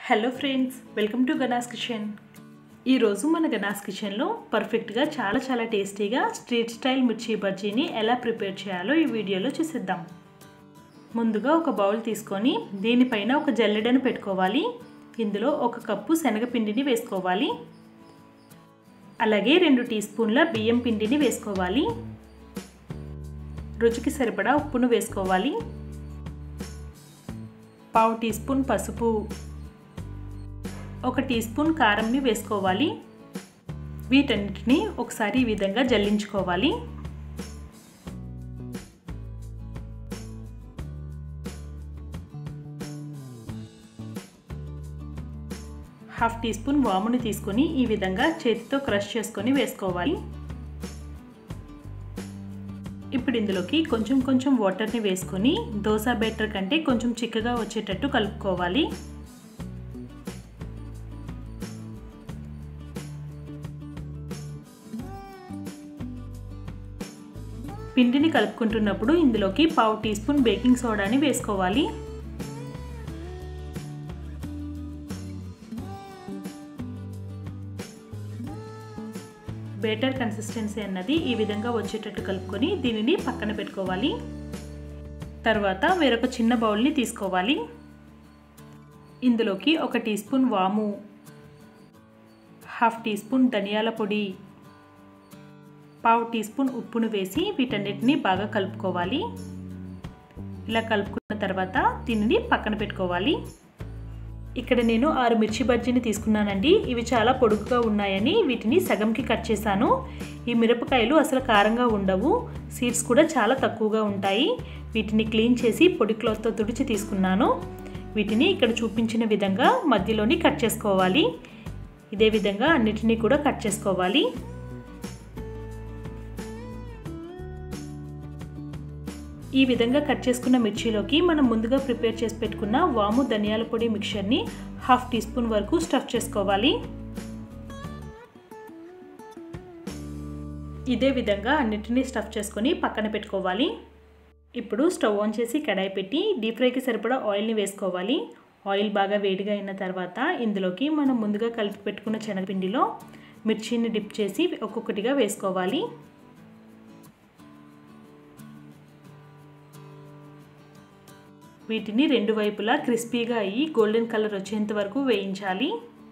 hello friends welcome to Ganas kitchen ఈరోజు మన గనాస్ కిచెన్లో పర్ఫెక్ట్గా చాలా చాలా టేస్టీగా స్ట్రీట్ స్టైల్ మిర్చి బజ్జీని ఎలా ప్రిపేర్ చేయాలో ఈ వీడియోలో చూసిద్దాం ముందుగా ఒక బౌల్ తీసుకొని దీనిపైన ఒక జల్లెడను పెట్టుకోవాలి ఇందులో ఒక కప్పు శనగపిండిని వేసుకోవాలి అలాగే రెండు టీ స్పూన్ల బియ్యం పిండిని వేసుకోవాలి రుచికి సరిపడా ఉప్పును వేసుకోవాలి పావు టీ స్పూన్ పసుపు ఒక టీ స్పూన్ కారంని వేసుకోవాలి వీటన్నిటిని ఒకసారి ఈ విధంగా జల్లించుకోవాలి హాఫ్ టీ స్పూన్ వాముని తీసుకొని ఈ విధంగా చేతితో క్రష్ చేసుకొని వేసుకోవాలి ఇప్పుడు ఇందులోకి కొంచెం కొంచెం వాటర్ని వేసుకొని దోశ బెటర్ కంటే కొంచెం చిక్కగా వచ్చేటట్టు కలుపుకోవాలి పిండిని కలుపుకుంటున్నప్పుడు ఇందులోకి పావు టీ స్పూన్ బేకింగ్ సోడాని వేసుకోవాలి బేటర్ కన్సిస్టెన్సీ అన్నది ఈ విధంగా వచ్చేటట్టు కలుపుకొని దీనిని పక్కన పెట్టుకోవాలి తర్వాత వేరొక చిన్న బౌల్ని తీసుకోవాలి ఇందులోకి ఒక టీ స్పూన్ వాము హాఫ్ టీ స్పూన్ ధనియాల పొడి పావు టీ స్పూన్ ఉప్పును వేసి వీటన్నిటిని బాగా కలుపుకోవాలి ఇలా కలుపుకున్న తర్వాత దీనిని పక్కన పెట్టుకోవాలి ఇక్కడ నేను ఆరు మిర్చి బజ్జీని తీసుకున్నానండి ఇవి చాలా పొడుగుగా ఉన్నాయని వీటిని సగంకి కట్ చేశాను ఈ మిరపకాయలు అసలు కారంగా ఉండవు సీడ్స్ కూడా చాలా తక్కువగా ఉంటాయి వీటిని క్లీన్ చేసి పొడి క్లాత్తో తుడిచి తీసుకున్నాను వీటిని ఇక్కడ చూపించిన విధంగా మధ్యలోని కట్ చేసుకోవాలి ఇదే విధంగా అన్నిటినీ కూడా కట్ చేసుకోవాలి ఈ విధంగా కట్ చేసుకున్న మిర్చిలోకి మనం ముందుగా ప్రిపేర్ చేసి పెట్టుకున్న వాము ధనియాల పొడి మిక్చర్ని హాఫ్ టీ స్పూన్ వరకు స్టఫ్ చేసుకోవాలి ఇదే విధంగా అన్నిటినీ స్టఫ్ చేసుకొని పక్కన పెట్టుకోవాలి ఇప్పుడు స్టవ్ ఆన్ చేసి కడాయి పెట్టి డీప్ ఫ్రైకి సరిపడా ఆయిల్ని వేసుకోవాలి ఆయిల్ బాగా వేడిగా అయిన తర్వాత ఇందులోకి మనం ముందుగా కలిపి పెట్టుకున్న శనగపిండిలో మిర్చిని డిప్ చేసి ఒక్కొక్కటిగా వేసుకోవాలి వీటిని రెండు వైపులా క్రిస్పీగా అయ్యి గోల్డెన్ కలర్ వచ్చేంత వరకు వేయించాలి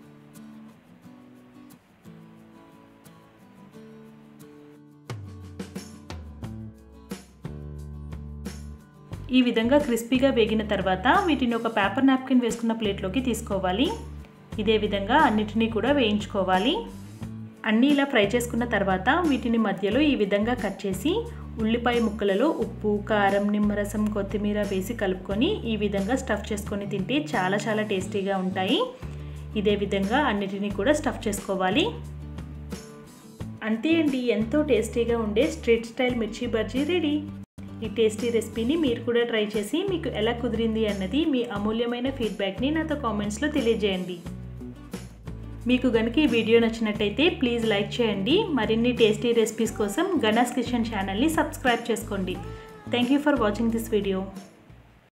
ఈ విధంగా క్రిస్పీగా వేగిన తర్వాత వీటిని ఒక పేపర్ నాప్కిన్ వేసుకున్న ప్లేట్లోకి తీసుకోవాలి ఇదే విధంగా అన్నిటినీ కూడా వేయించుకోవాలి అన్నీ ఇలా ఫ్రై చేసుకున్న తర్వాత వీటిని మధ్యలో ఈ విధంగా కట్ చేసి ఉల్లిపాయ ముక్కలలో ఉప్పు కారం నిమ్మరసం కొత్తిమీర వేసి కలుపుకొని ఈ విధంగా స్టఫ్ చేసుకొని తింటే చాలా చాలా టేస్టీగా ఉంటాయి ఇదే విధంగా అన్నిటినీ కూడా స్టఫ్ చేసుకోవాలి అంతే అండి ఎంతో టేస్టీగా ఉండే స్ట్రీట్ స్టైల్ మిర్చి బజ్జీ రెడీ ఈ టేస్టీ రెసిపీని మీరు కూడా ట్రై చేసి మీకు ఎలా కుదిరింది అన్నది మీ అమూల్యమైన ఫీడ్బ్యాక్ని నాతో కామెంట్స్లో తెలియజేయండి మీకు కనుక ఈ వీడియో నచ్చినట్టయితే ప్లీజ్ లైక్ చేయండి మరిన్ని టేస్టీ రెసిపీస్ కోసం గనాస్ కిచెన్ ఛానల్ని సబ్స్క్రైబ్ చేసుకోండి thank you for watching this video